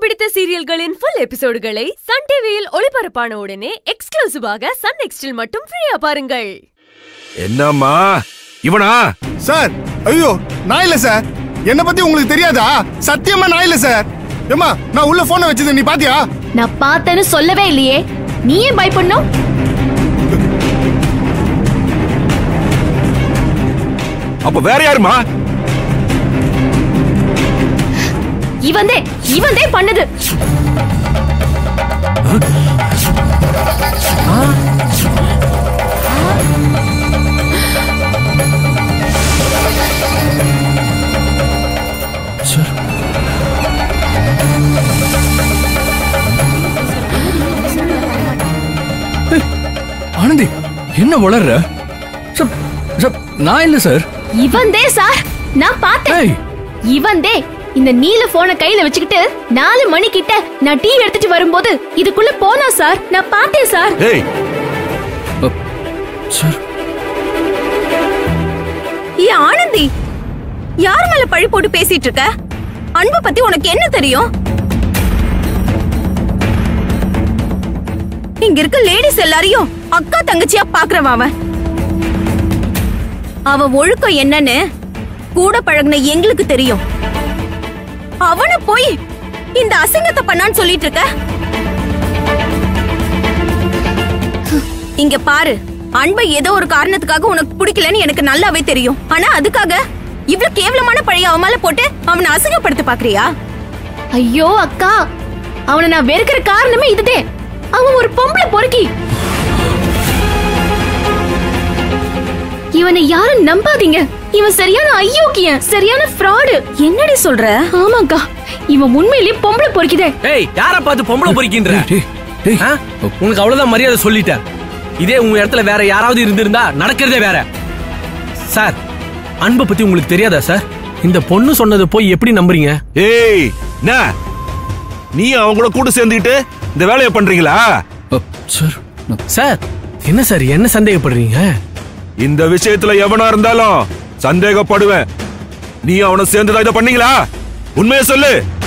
பிடித்த சீரியல்களின் full எபிசோடுகளை Sun டிவியில் ஒளிபரப்பான உடனே எக்ஸ்க்ளூசிவாக சன் நெக்ஸ்டில் மட்டும் ஃப்ரீயா பாருங்கள் என்னம்மா இவனா சார் ஐயோ நான் இல்ல சார் என்ன பத்தி உங்களுக்கு தெரியாதா சத்தியமா நான் இல்ல சார் ஏமா நான் உள்ள போனை வச்சது நீ பாத்தியா நான் பார்த்தேன்னு சொல்லவே இல்லையே நீ ஏன் பயப்படணும் அப்ப வேற யாருமா இவந்தே இவந்தே பண்ணது ஆனந்தி என்ன வளர்ற சப், சப், நான் இல்ல சார் இவந்தே சார் நான் பார்த்தேன் ஏய் இவந்தே இந்த நீல போனை கையில வச்சுக்கிட்டு நாலு மணி கிட்ட நான் டிவி எடுத்துட்டு வரும்போது இதுக்குள்ள போனா சார் நான் பார்த்தேன் சார் ஏய் அப், சார் ஏ ஆனந்தி யார் மேல பழி போட்டு பேசிட்டு இருக்க அன்பு பத்தி உனக்கு என்ன தெரியும் இங்க இருக்க லேடிஸ் எல்லாரையும் அக்கா தங்கச்சியா பாக்குறவ அவன் அவ ஒழுக்கம் என்னன்னு கூட பழகுன எங்களுக்கு தெரியும் அவன போய் இந்த அசிங்கத்தை பண்ணான்னு சொல்லிட்டு இருக்க இங்க பாரு அன்பை ஏதோ ஒரு காரணத்துக்காக உனக்கு பிடிக்கலன்னு எனக்கு நல்லாவே தெரியும் ஆனா அதுக்காக இவ்ளோ கேவலமான பழைய அவன் மேல போட்டு அவனை அசிங்கப்படுத்த பாக்குறியா ஐயோ அக்கா அவனை நான் வெறுக்கிற காரணமே இதுதே அவன் ஒரு பொம்பளை பொறுக்கி இவனை யாரும் நம்பாதீங்க இவன் சரியான ஐயோக்கியன் சரியான ஃப்ராடு என்னடி சொல்ற ஆமாக்கா இவன் உண்மையிலேயே பொம்பளை பொறுக்கிதே ஏய் யார பார்த்து பொம்பளை பொறிக்கின்ற டேய், டேய், ஆ? உனக்கு அவ்வளவுதான் மரியாதை சொல்லிட்டேன் இதே உங்க இடத்துல வேற யாராவது இருந்திருந்தா நடக்கிறதே வேற சார் அன்பை பத்தி உங்களுக்கு தெரியாதா சார் இந்த பொண்ணு சொன்னதை போய் எப்படி நம்புறீங்க ஏய் என்ன நீ அவங்கள கூட சேர்ந்துக்கிட்டு இந்த வேலையை பண்றீங்களா அப், சார் நான்- சார் என்ன சார் என்ன சந்தேகப்படுறீங்க இந்த விஷயத்துல எவனா இருந்தாலும் சந்தேகப்படுவேன் நீ அவனை சேர்ந்துதான் இதை பண்ணீங்களா உண்மையை சொல்லு